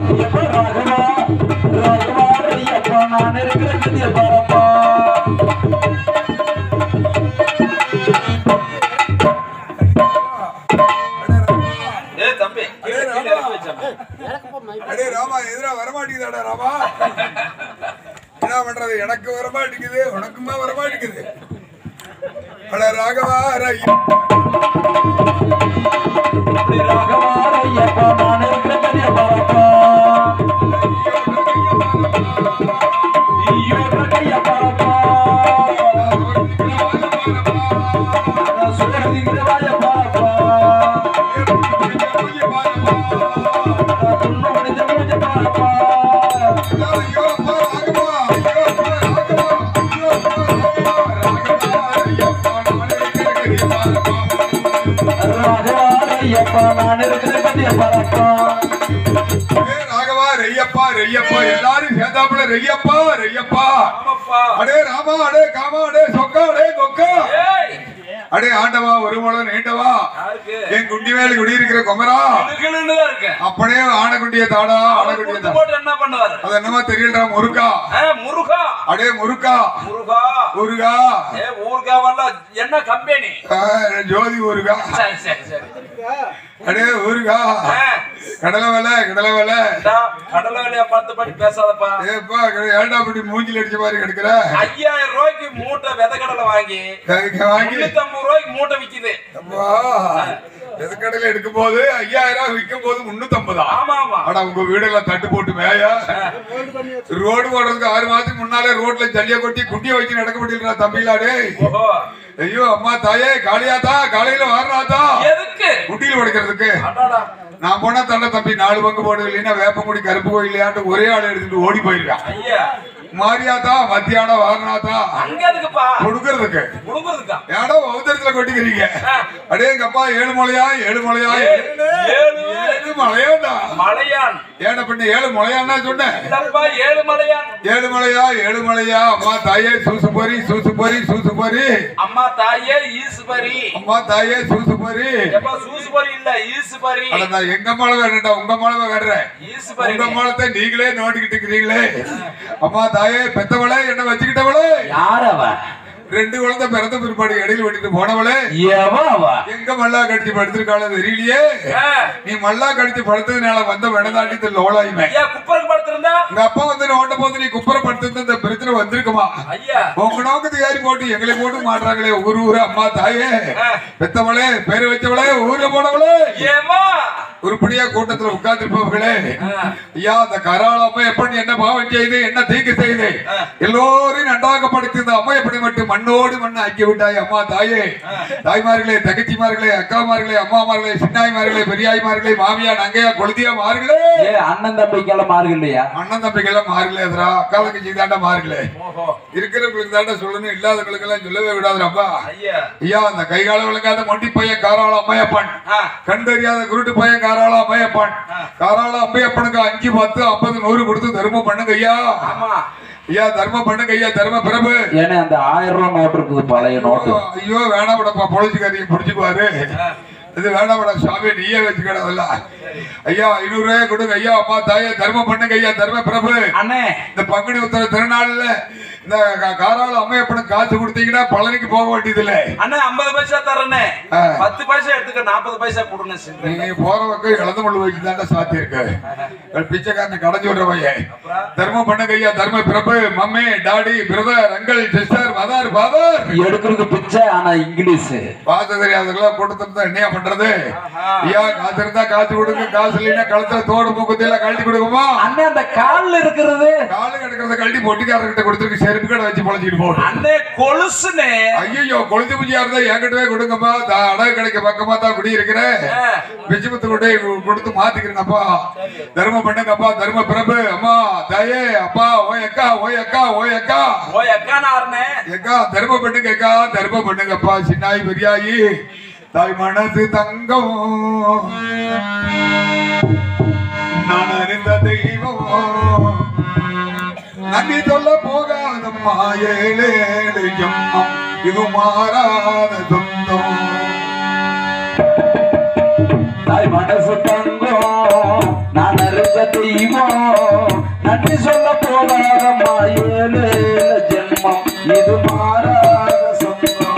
எப்ப ராகவா ராகவா ஐயப்பா நான் இருக்கிற கதிய பாரப்பா ஏ தம்பி கீழே கீழே இறக்கி வச்சாமா அடே ராமா எதிரா வரமாட்டேங்குதாடா ராமா என்ன பண்றது எனக்கு வரமாட்டேங்குது உனக்குமா வரமாட்டேங்குது அட ராகவா ரை- அப்படி ராகவா ஐயப்பா நான் இருக்கிற கதிய பாரப்பா ஐயோ கதிய பாரப்பா நான் சுகதிக்கிற வாய பாரப்பா நான் துண்ணு மனித மூஞ்ச பாரப்பா ஐயோ, அப்பா, ராகவா, ஐயோ, அப்பா, ராகவா, ஐயோ, அப்பா, ராகவா, ராகவா, ஐயப்பா, நானே இருக்கிற பாரப்பா. ராகவா ஐயப்பா நான் இருக்கிற கதிய பாரப்பா ஏ ராகவா ரெய்யப்பா ரெய்யப்பா எல்லாரும் சேர்ந்தாப்புல ரெய்யப்பா ரெய்யப்பா ஆமாப்பா அடே ராமா அடே காமா அடே சொக்கா அடே கொக்கா ஏய் அடே ஆண்டவா ஒரு முழம் நீண்டவா யாருக்கு என் குண்டி மேல குடியிருக்கிற குமரா கிளுகிளுன்னு தான் இருக்கேன் அப்படியே ஆனகுண்டிய தாடா அவர் ஆனகுண்டிய கொடுத்து தாடா போட்டு என்ன பண்ணுவாரு அது என்னமா தெரியலடா முருகா ஆ, முருகா அடே முருகா முருகா முருகா ஏ ஊர்காவல்ல என்ன கம்பெனி ஆ, ஜோதி முருகா சரி சரி சரி அடே முருகா ஆ, கடலை வேலை கடலை வேலை இந்தா, கடலை வேலையா பார்த்து படி பேசாதப்பா ஏப்பா ஏன்டா இப்படி மூஞ்சில அடிச்ச மாதிரி கிடக்குற ஐயாயிரம் ரூபாய்க்கு மூட்டை விதை கடலை வாங்கி இங்க வாங்கி முன்னூத்தி ஐம்பது ரூபாய்க்கு மூட்டை விக்குது அப்பா எதுக்கடையில எடுக்கும் போது ஐயாயிரம் விற்கும் போது முன்னூத்தி ஐம்பதா ஆமா ஆமா ஆனா உங்க வீடெல்லாம் தட்டு போட்டு மேயா ரோடு போடுறதுக்கு ஆறு மாசத்துக்கு முன்னாலே ரோட்ல ஜல்லிய கொட்டி குட்டிய வச்சு நடக்க முடியல தம்பிலாடே ஓஹோ ஐயோ அம்மா தாயே காளியாத்தா காலையில வாரணாத்தா எதுக்கு குட்டியில் உடைக்கிறதுக்கு அடாடா நான் போனா தண்டை தம்பி நாலு பங்கு போடுது இல்லைன்னா வேப்பங்குடி கருப்பு கோயிலையாட்டு ஒரே ஆள் எடுத்துட்டு ஓடி போயிருக்கான் ஐயா மாரியாத்தா மத்தியானம் வாரணாத்தா அங்க எதுக்குப்பா கொடுக்கறதுக்கு முழுங்குறதுக்கா ஏடோ உதரத்துல கொட்டிக்கிறீங்க அடே எங்க அப்பா ஏழு மலையா ஏழு மலையா ஏழு ஏழு ஏழு மலையாண்டா மலையான் ஏன பண்ண ஏழு மலையான்னா சொன்னேன் இல்லப்பா ஏழு மலையான் ஏழு மலையா ஏழு மலையா அம்மா தாயே சூசு போரி சூசு போரி சூசு போரி அம்மா தாயே ஈசுபரி அம்மா தாயே சூசு போரி எப்பா சூசுபரி இல்ல ஈசுபரி அட நான் எங்க மலை வேணும்டா உங்க மலை வேடுறேன் ஈசுபரி உங்க மலத்தை நீங்களே நோண்டிக்கிட்டு இருக்கிறீங்களே அம்மா தாயே பெத்தவளே என்ன வச்சுக்கிட்டவளே யார் அவன் ரெண்டு குழந்தை பிறந்த பிற்பாடு இடையில விட்டுட்டு போனவளே எவன் அவ எங்க மல்லா கடிச்சு படுத்திருக்காளோ தெரியலையே நீ மல்லா கடிச்சு படுத்ததுனால வந்த வெனதாண்டி லோலாயுமே ஐயா குப்பருக்கு படுத்திருந்தா உங்க அப்பா வந்து ஓட்ட போது நீ குப்புற படுத்திருந்த இந்த பிரச்சனை வந்திருக்குமா ஐயா உங்க நோக்கத்துக்கு ஏறி போட்டு எங்களை போட்டு மாட்டுறாங்களே ஊரு ஊரு அம்மா தாயே பெத்தவளே பேரு வச்சவளே ஊர்ல போனவளே ஏமா உருப்படியா கூட்டத்துல உட்கார்ந்திருப்பவர்களே ஐயா அந்த கராள அம்மா எப்படி என்ன பாவம் செய்து என்ன தீங்கு செய்து எல்லோரையும் நன்றாக படுத்தி இந்த அம்மா எப்படி மட்டும் மண்ணோடு மண்ணை ஆக்கி விட்டாய் அம்மா தாயே தாய்மார்களே தகச்சிமார்களே அக்காமார்களே அம்மாமார்களே சின்னாய்மார்களே பெரியாய்மார்களே மாமியா நங்கையா கொழுதியா மார்களே ஏ அண்ணன் தம்பிக்கெல்லாம் மார்கு இல்லையா அண்ணன் தம்பிக்கெல்லாம் மார்களே எதிரா அக்கா தங்கச்சி தாண்டா மார்களே ஓஹோ இருக்கிறவங்களுக்கு தாண்டா சொல்லணும் இல்லாதவங்களுக்கு எல்லாம் சொல்லவே விடாதுப்பா ஐயா ஐயா அந்த கைகால விளங்காத மொண்டி பையன் காராள அம்மையப்பன் ஆ. கண் தெரியாத குருட்டு பையன் காராள அம்மையப்பன் காராள அம்மையப்பனுக்கு அஞ்சு பத்து ஐம்பது நூறு கொடுத்து தர்மம் பண்ணுங்க ஐயா ஆமா ஐயா தர்மம் பண்ணுங்க ஐயா தர்ம பிரபு ஏன்னா அந்த ஆயிரம் ரூபாய் நோட்டு இருக்குது பழைய நோட்டு ஐயோ வேணாம் விடப்பா பொழைச்சுக்காரியை பிடிச்சுக்குவாரு இது வேணாம் விட சாமி நீயே வச்சுக்கிடாதுல்ல ஐயா ஐநூறு ரூபாய் கொடுங்க ஐயா அம்மா தாயே தர்மம் பண்ணுங்க ஐயா தர்ம பிரபு அண்ணே இந்த பங்குனி உத்தர திருநாள்ல இந்த கா- காராள அம்மையப்பனுக்கு காசு கொடுத்தீங்கன்னா பழனிக்கு போக வேண்டியதில்லை அண்ணா ஐம்பது பைசா தரேனே ஆ. பத்து பைசா எடுத்துக்க நாற்பது பைசா கொடுங்க சில்லறை. நீங்க போற பக்கம் இழந்த முள்ளு வைக்க தாண்டா சாத்தி இருக்கு பிச்சைக்காரனை கடைஞ்சு விடுற பையன் தர்மம் பண்ணுங்க ஐயா தர்ம பிரபு mummy daddy brother uncle sister mother father எடுக்கிறது பிச்சை ஆனா இங்கிலீஷ் பார்த்து தெரியாதவங்களா கூட்டத்தில் தான் என்னையா பண்றது ஐயா காசு இருந்தா காசு கொடுங்க காசு இல்லைன்னா கழுத்துல தோடு மூக்கத்தி எல்லாம் கழட்டி கொடுக்குமா அண்ணே அந்த கால்ல இருக்கிறது காலு கிடக்கிறத கழட்டி பொட்டிக்காரர்கிட்ட கொடுத்துருக்கு செருப்பு கடை வச்சு பொழைச்சிட்டு போட்டு அண்ணே கொலுசுனே ஐயோ கொளுத்தி பூஜையா இருந்தா என்கிட்டவே கொடுங்கப்பா தா- அடகு கிடைக்க பக்கமா தான் குடி இருக்கிறேன் பிச்சுமத்து கொண்டு போய் கொடுத்து மாத்திக்கிறேங்கப்பா தர்மம் பண்ணுங்கப்பா தர்ம பிரபு அம்மா தாயே அப்பா ஓய் அக்கா ஓய் அக்கா ஓய் அக்கா ஓய் அக்கானாருனே எக்கா தர்மம் பண்ணுங்க அக்கா தர்மம் பண்ணுங்கப்பா சின்னாய் பெரியாயி தாய் மனசு தங்கம் நான் அறிந்த தெய்வம் நன்றி சொல்ல போகாதம்மா ஏழு ஏழு ஜம்மம் இது மாறாத சொந்தம் தாய் மனசு தங்கம் நான் அறிந்த தெய்வம் நன்றி சொல்ல போதாதம்மா ஏழு ஜென்மம் இது மாறாத சொந்தம்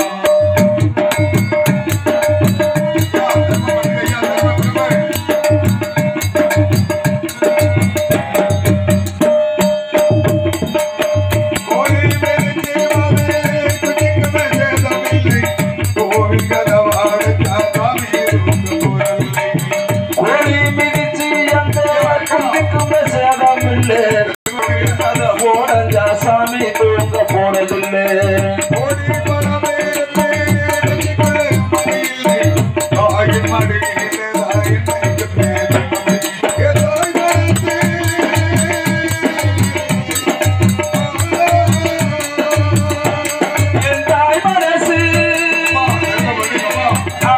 கோழி மிதிச்சு அந்த குட்டிக்குமே சேதமில்லை ஓடஞ்சா சாமி தூங்க போனதில்லை என் தாய் மனசு ஆ,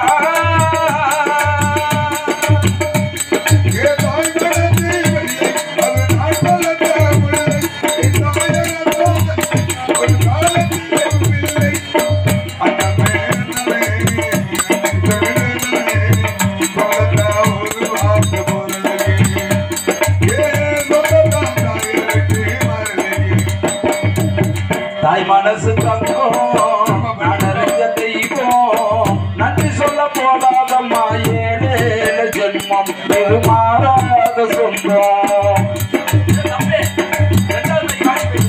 தாய் மனசு தங்கம் நான் அறிஞ்ச தெய்வம் நன்றி சொல்ல போதாதம்மா ஏழு ஜென்மம் இது மாறாத சொந்தம் தம்பி ரெண்டாவது காட்சி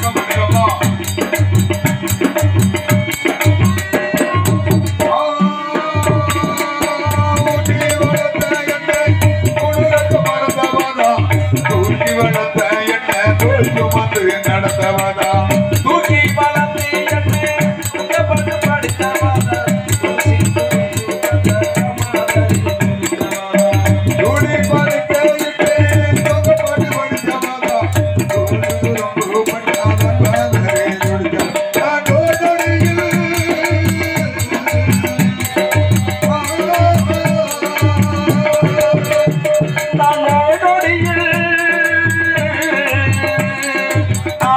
நடத்தவதா தூக்கி வளர்த்து என்னை உங்க பண்ணு படித்தவாத துளசி ஜோடி படுக்கையிட்டே தொகப்பட்டு படிச்சவதா தூரம் பண்ணாத காதலே ஜோடிச்சா நான் கோதரியில் நான் நோடொடியில் ஆ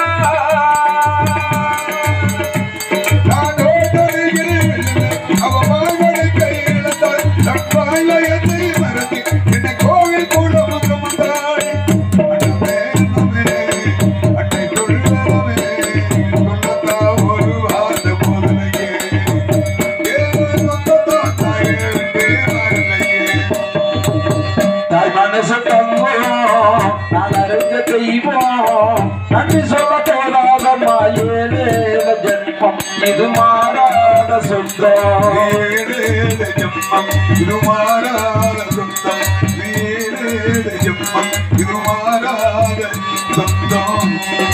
நான் கோதரியில் அவ மார்கழி கையிழந்தாள் தப்பாயத்தை மறந்து என்னை கோவில் கூட முகமுண்டாள் அண்ணமே அண்ணமே அன்னை சொல்லவே சொல்லத்தா ஒரு வார்த்தை போதலையே ஏதோ சொந்தத்தா தாயே விட்டே வரலையே தாய் மனசு தங்கம் நான் அறிஞ்ச தெய்வம் நன்றி சொல்ல போதாதம்மா ஏழு ஜென்மம் இது மாறாத சொந்தம் வீடேழு ஜம்மம் இது மாறாத சொந்தம் வீடேழு ஜம்மம் இது மாறாத சொந்தம்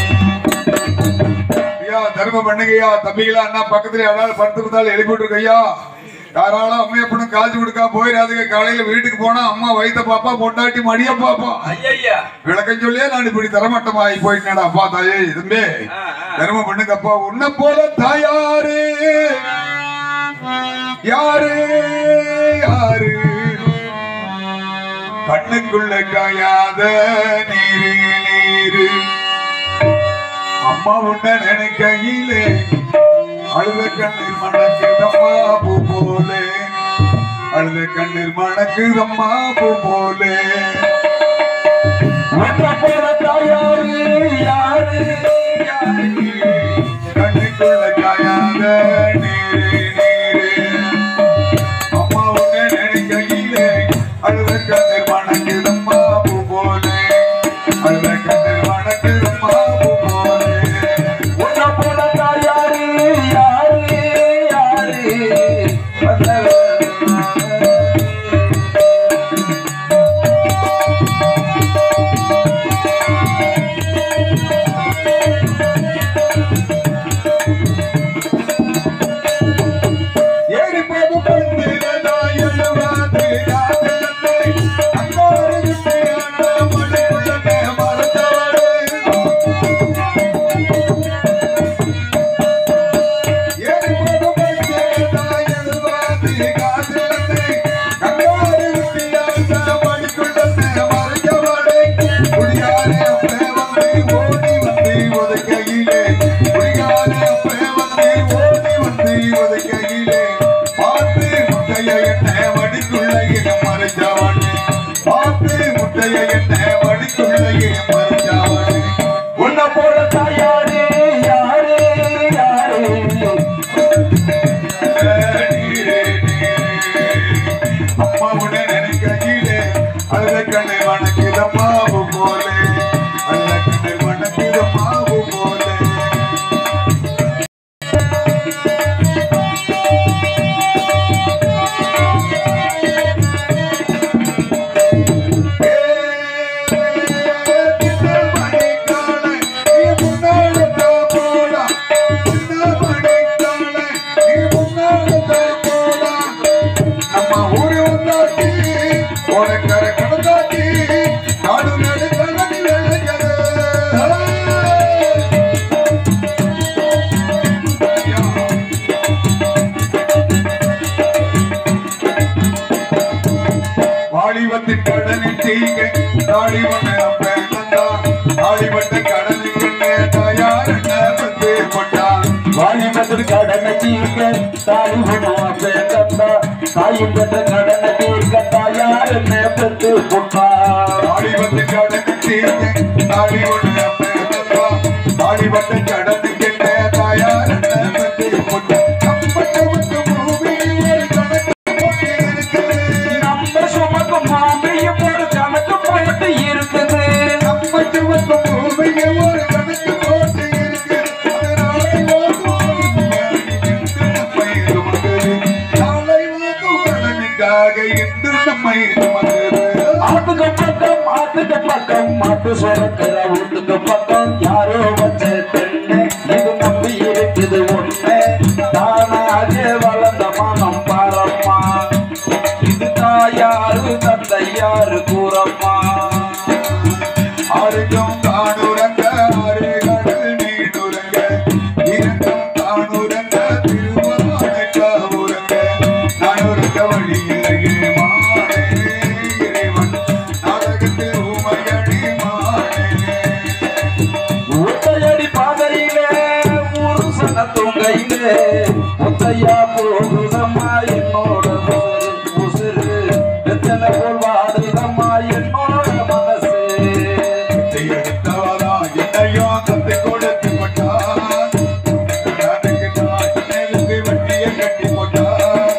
ஐயா தர்ம பண்ணுங்கய்யா தம்பிகளா அண்ணா பக்கத்துல யாராவது படுத்திருந்தாலும் எழுப்பி விட்டுருக்கையா யாராலும் அம்மைய பொண்ணு காய்ச்சி கொடுக்கா போயிடாதுங்க காலையில வீட்டுக்கு போனா அம்மா வயித்த பாப்பா பொண்டாட்டி மடிய பாப்பா ஐயா விளக்கம் சொல்லியே நான் இப்படி தரமாட்டமாயி போயிட்டேடா அப்பா தாயே தம்பி ஆ, ஆ. தர்மம் பண்ணுங்கப்பா உன்னை போல தாயாரு யாரு யாரு கண்ணுக்குள்ள காயாத நீரு நீரு அம்மா உன்ன நினைக்கையிலே அழுத கண்ணீர் மணக்குதம்மா பூ போலே அழுத கண்ணீர் மணக்குதம்மா பூ போலே உன்னை போல தாயாரு யாரு யாரு கண்ணுக்குள்ள காயாத நீரு நீரு அம்மா உன்னை நினைக்கையிலே அழுத கண்ணீர் மணக்குதம்மா பூ போலே அழுத கண்ணீர் மணக்குதம்மா பூ போலே உன்னை போல தாயாரு யாரு யாரு வந்தவர் நதிக்குள்ளேயே மறைஞ்சாவனே உன்னை போல தாயாரு யாரு யாரு அம்மா உன்னை நினைக்கையிலே அழுத கண்ணை வணக்கித மாவு போலே அழுத கண்ணை வணக்கித மாவு போலே வாலிபத்தின் கடனில் தீங்க தாலிவன அப்பேந்தா வாலிபட்ட கடனுக்கு தாயார் என்ன வந்து கொண்டான் வாலிபத்தில் கடனை தீர்க்க தாய் உணவா பேந்தா தாயும் பெற்ற கடனை தீர்க்க தாயார் என்ன பெற்று கொண்டார் வாலிபத்தின் கடனுக்கு தீங்க தாலிவன அப்பேந்தா வாலிபட்ட கடனுக்கு தாயார் என்ன வந்து கொண்டான் கம்பட்டவத்து பூமி ஒரு கணக்கு போட்டு இருக்குது நம்ம சுமக்கும் மாமியும் ஒரு கணக்கு போட்டு இருக்குது கம்பட்டவத்து பூமியை ஒரு கணக்கு போட்டு இருக்கு அதனாலே கடனுக்காக இன்று நம்மை சுமந்தது ஆத்துக்கு பக்கம் ஆத்துக்கு பக்கம் மாட்டு சுரக்கிற வீட்டுக்கு பக்கம் யாரோ வச்ச பெண்ணு இது நம்பி இருக்குது ஒண்ணு தானாக வளர்ந்த மனம் பாரம்மா இது தாயாரு தந்தையாரு கூறம்மா ஆருக்கும் தானுரங்க ஆறு கடல் நீடுரங்க இரண்டும் தானுரங்க திருவானைக்கா உரங்க நானுரங்க வழியிலேயே மானே இறைவன் நாடகத்தில் உமையடி மானே ஒத்தையடி பாதையிலே ஒரு சன தூங்கையிலே ஒத்தையா போகுதம்மா என்னோட உசுரு உசுரு எத்தனை போல் வாடுதம்மா என்னோட மனசு எடுத்தவரா என்னையோ தந்தை கொடுத்து போட்டார் எனக்கு நான் நெருங்கி வட்டியை கட்டி போட்டார்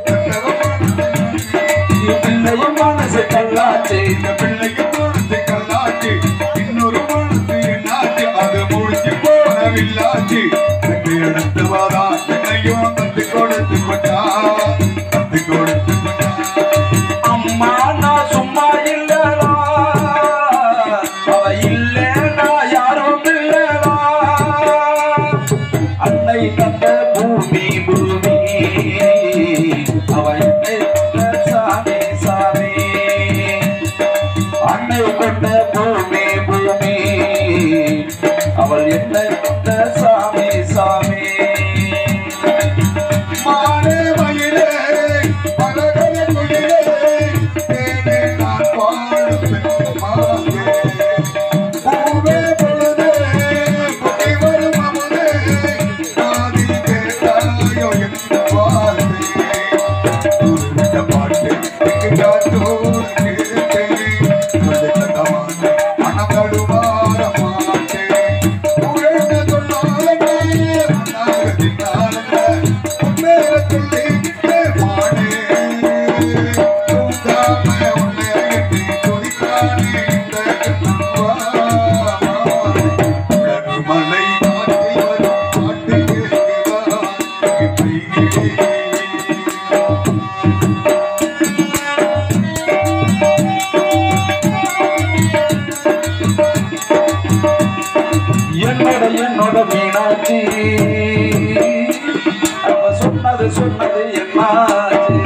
பிள்ளையும் மனசு கல்லாச்சு இந்த பிள்ளைக்கு மனசு கல்லாச்சு இன்னொரு மனசு என்னாச்சு அது முடிஞ்சு போனவில்லாச்சு எனக்கு எடுத்தவரா என்னையோ தந்தை கொடுத்து போட்டார் தந்தை கொடுத்து போட்டார் அம்மா நான் சும்மா இல்லடா அவ இல்லைன்னா யாரும் இல்லடா அன்னை தந்த பூமி பூமி அவ என்னை கொண்ட சாமி சாமி அன்னை கொண்ட பூமி பூமி அவள் என்னை கொண்ட சாமி சாமி மானே மயிலே மரகத குயிலே தேனே நான் பாடும் பெண்மானே பூவே பொழுதே புதி வரும் அமுதே காதில் கேட்டாயோ என் வார்த்தை துருவிட்ட பாட்டு எங்கு காத்தோடு கேட்டேன் சொல்லித்தந்தவானே மனம் தடுமாற மாட்டேன் புகழ்ந்த சொன்னாலுமே அநாகதினாலுமே உண்மையில சொல்லி மானே தூங்காம உன்னை எட்டி துடித்தானே இந்த உலகு மலை காட்டி வரும் பாட்டு கேட்குதா இப்படியே என்னோட என்னோட மீனாட்சி அவ சொன்னது சொன்னது என்னாச்சு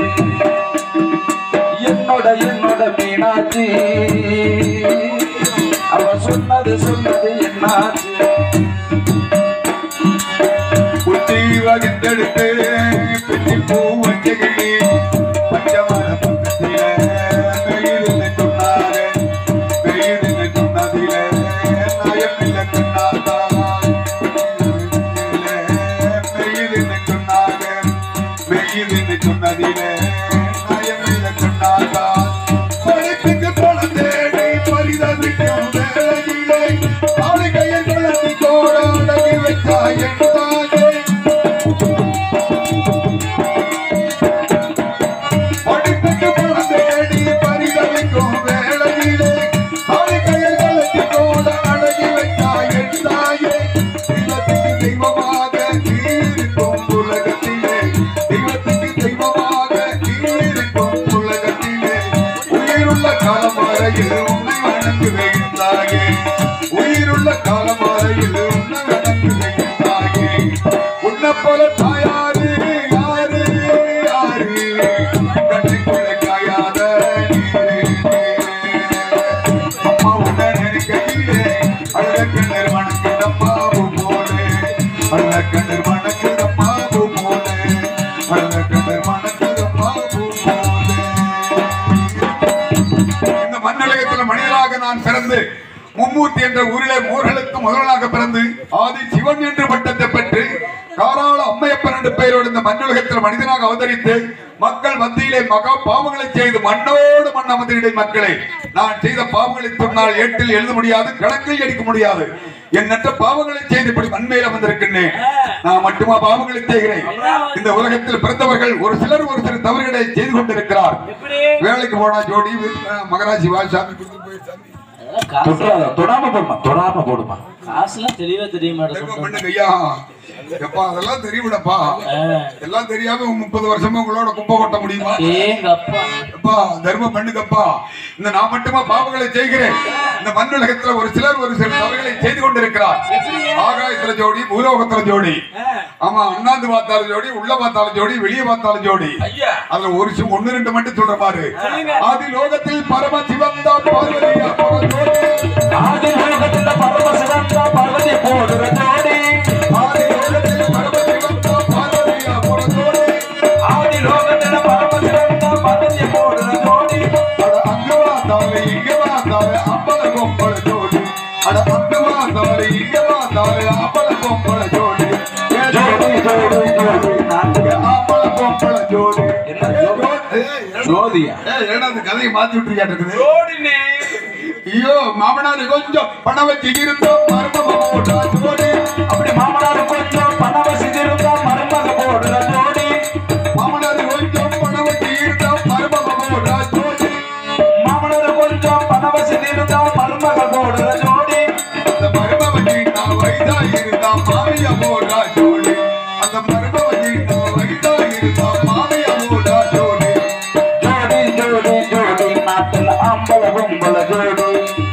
என்னோட என்னோட மீனாட்சி அவ சொன்னது சொன்னது என்னாச்சு புத்தி வகித்தெடுத்து பிச்சி பூ வச்சகிளி பச்சமர பக்கத்தில பெய்யுதுன்னு சொன்னாரு பெய்யுதுன்னு சொன்னதில நயமில்ல கண்ணாதா பெய்யுதுன்னு சொன்னாரு பெய்யுதுன்னு சொன்னதில நயமில்ல கண்ணாதா படைப்புக்கு பணம் தேடி பரிதா பரிதவிக்கும் வேளையிலே காளிகையை கலத்தி கோடாடகி வைத்தாய் என் தாயே படிப்புக்கு பணம் தேடி பரிதவிக்கும் வேளையிலே காளிகையை கலத்தி கோடாடகி வைத்தாய் என் தாயே தெய்வத்துக்கு தெய்வமாக நீ இருக்கும் உலகத்திலே தெய்வத்துக்கு தெய்வமாக நீ இருக்கும் உலகத்திலே உயிருள்ள காலம் வரையில் உன்னை வணங்குவேன் தாயே உயிருள்ள காலம் வரையில் உன்னை வணங்குவேன் தாயே உன்னை போல தாயாரு யாரு யாரு கண்ணுக்குள்ள காயாத நீரே. அம்மா உன்னை நினைக்கையிலே அழகண்ணர் வணங்குதம்மாவு போலே அழகண்ணர் வணங்குதம்மாவு போலே அழகண்ணர் வணங்குதம்மாவு போலே இந்த மண்ணலகத்தில் மனிதனாக நான் பிறந்து மும்மூர்த்தி என்ற ஊரிலே மூர்களுக்கு முதல்வனாக பிறந்து ஆதி சிவன் என்று பட்டத்தை பெற்று காராள அம்மையப்பன் என்ற பெயரோடு இந்த மண்ணுலகத்தில் மனிதனாக அவதரித்து மக்கள் மத்தியிலே மகா பாவங்களை செய்து மண்ணோடு மண் அமர்ந்திட மக்களே நான் செய்த பாவங்களை சொன்னால் ஏட்டில் எழுத முடியாது கணக்கில் அடிக்க முடியாது எண்ணற்ற பாவங்களை செய்து இப்படி மண்மையில் அமர்ந்திருக்கின்றேன் நான் மட்டுமா பாவங்களை செய்கிறேன் இந்த உலகத்தில் பிறந்தவர்கள் ஒரு சிலர் ஒரு சில தவறுகளை செய்து கொண்டிருக்கிறார் எப்படி வேலைக்கு போனா ஜோடி வீட்டுல மகராஜி வாசாமி கொடுத்து போய் சாமி அதெல்லாம் காசு தொடாத தொடாம போடுமா தொடாம போடுமா காசுலாம் தெளிவா தெரிய தர்மம் மாட்டேங்குது பண்ணுங்க ஐயா எப்பா அதெல்லாம் தெரியும்டப்பா எல்லாம் தெரியாம முப்பது வருஷமா உங்களோட குப்பை கொட்ட முடியுமா ஏங்க அப்பா அப்பா தர்மம் பண்ணுங்கப்பா இந்த நான் மட்டுமா பாவங்களை செய்கிறேன் இந்த மண்ணுலகத்துல ஒரு சிலர் ஒரு சில தவறுகளை செய்து கொண்டிருக்கிறார் ஆகாயத்துல ஜோடி பூலோகத்துல ஜோடி ஆமா அண்ணாந்து பார்த்தாலும் ஜோடி உள்ள பார்த்தாலும் ஜோடி வெளியே பார்த்தாலும் ஜோடி ஐயா அதுல ஒரு சி- ஒண்ணு ரெண்டு மட்டும் சொல்ற பாரு ஆதி லோகத்தில் பரம சிவந்தா பார்வதியா பரஜோதி. ஆதி லோகத்துல பரமசிவந்தா பார்வதி போடுற ஜோடி ஆதி லோகத்தில் பரம சிவந்தா பார்வதியா பரஜோதி. ஆதி லோகத்துல பரமசிவந்தா பார்வதி போடுற ஜோடி அட அங்க வாத்தாலே இங்க வாத்தாலே அம்பல கொம்பள ஜோடி அட அங்க வாத்தாலே இங்க வாத்தாலே அம்பல கொம்பள ஜோடி ஏ ஜோடி ஜோடி ஜோடி நான்கு ஏ அம்பல கொம்பள ஜோடி என்ன ஜோடி? ஜோதியா ஏ ஏடா அந்த கதையை மாத்தி விட்டுருக்கியா இருக்குது ஜோடினே ஐயோ மாமனார் கொஞ்சம் பணம் வச்சு இருந்தோம் மர்மமா போட்டா ஜோடி அப்படி மாமனார் கொஞ்சம் பணம் வசதிருந்தா மருமக போடுற ஜோடி மாமனார் கொஞ்சம் பணம் வச்சு இருந்தோம் மர்மமா போட்டா ஜோடி மாமனார் கொஞ்சம் பணம் வசதிருந்தா மருமக போடுற ஜோடி அந்த மர்மவதி நான் வயதா இருந்தா மாமியா போடா ஜோடி அந்த மர்மவதி நான் வயதா இருந்தா மாமியா போடா ஜோடி ஜோடி ஜோடி ஜோடி நாட்டுல அம்பல கும்பல ஜோடி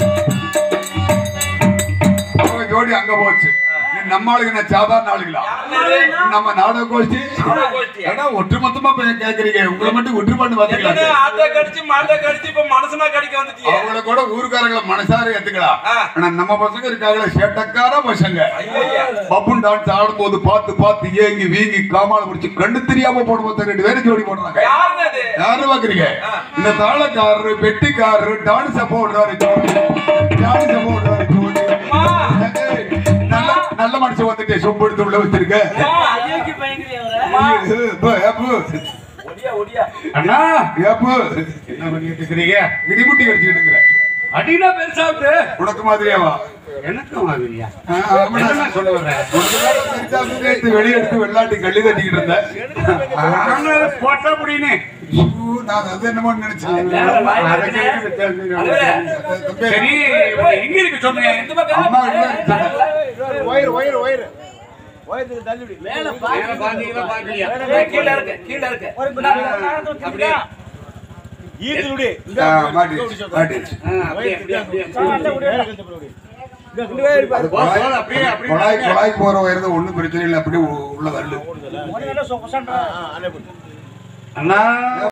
அவங்க ஜோடி அங்க போச்சு நீ நம்ம ஆளுங்க என்ன சாதாரண ஆளுங்களா நம்ம நாடக கோஷ்டி நாடக கோஷ்டி. ஏன்னா ஒட்டுமொத்தமா போய் கேக்குறீங்க உங்களை மட்டும் ஒற்றுப்பாட்டு என்னது பாத்துக்கலாம் ஆட்டை கடிச்சு மாட்டை கடிச்சு இப்ப மனசுமா கடிக்க வந்துட்டியே அவங்கள கூட ஊருக்காரங்களை மனசார ஏத்துக்கலாம் ஆ. ஆனா நம்ம பசங்க இருக்காங்களே சேட்டக்கார பசங்க ஐயா பப்புன் டான்ஸ் ஆடும்போது பார்த்து பார்த்து ஏங்கி வீங்கி காமால முடிச்சு கண்ணு தெரியாம போடும்போது ரெண்டு பேரும் ஜோடி போடுறாங்க யாருன்னு அது யாரு பாக்குறீங்க இந்த தாளக்காரரு பெட்டிக்காரரு டான்ஸ போடுறாரு ஜோடி டான்ஸ போடுறாரு ஜோடி ஏய், நல்ல நல்ல மனுஷன் வந்துட்டு சொம்பு எடுத்து உள்ள வச்சிருக்க ஐயோக்கு பயங்கர ஏப்பு, ஏப்பு. ஒடியா ஒடியா அண்ணா ஏப்பு. என்ன பண்ணிட்டு இருக்கிறீங்க இடிமுட்டி கடிச்சுக்கிட்டு இருக்கிற அடினா பெருசாவுட்டு உனக்கு மாதிரியாவா எனக்கு மாதிரியா ஆ, ஆமாடா. என்ன சொல்ல வர்றேன் உனக்கு தான் தெரிஞ்சாலும் நேத்து வெளிய எடுத்து வெள்ளாட்டி கள்ளி தட்டிக்கிட்டு இருந்தேன் சொன்னது போட்டா முடியுனே ஐயோ, நான் அது என்னமோ நினைச்சேன் தம்பி, சரி இவங்க எங்க இருக்கு சொன்னீங்க இந்த பக்கம் அம்மா என்ன சொன்னாங்க? மேல மேல பாத்தீங்களா பாக்கலையா கீழ இருக்கு கீழ இருக்கு அப்படியே ஆ, மாட்டிடுச்சு, மாட்டிடுச்சு. ஆ, அப்படியே அப்படியே அப்படியே அது போ, குழாய் போ, அப்படியே அப்படியே குழாய் குழாய் போற வயது ஒண்ணும் பிரச்சனை இல்லை அப்படியே உ- உள்ள தள்ளு அண்ணா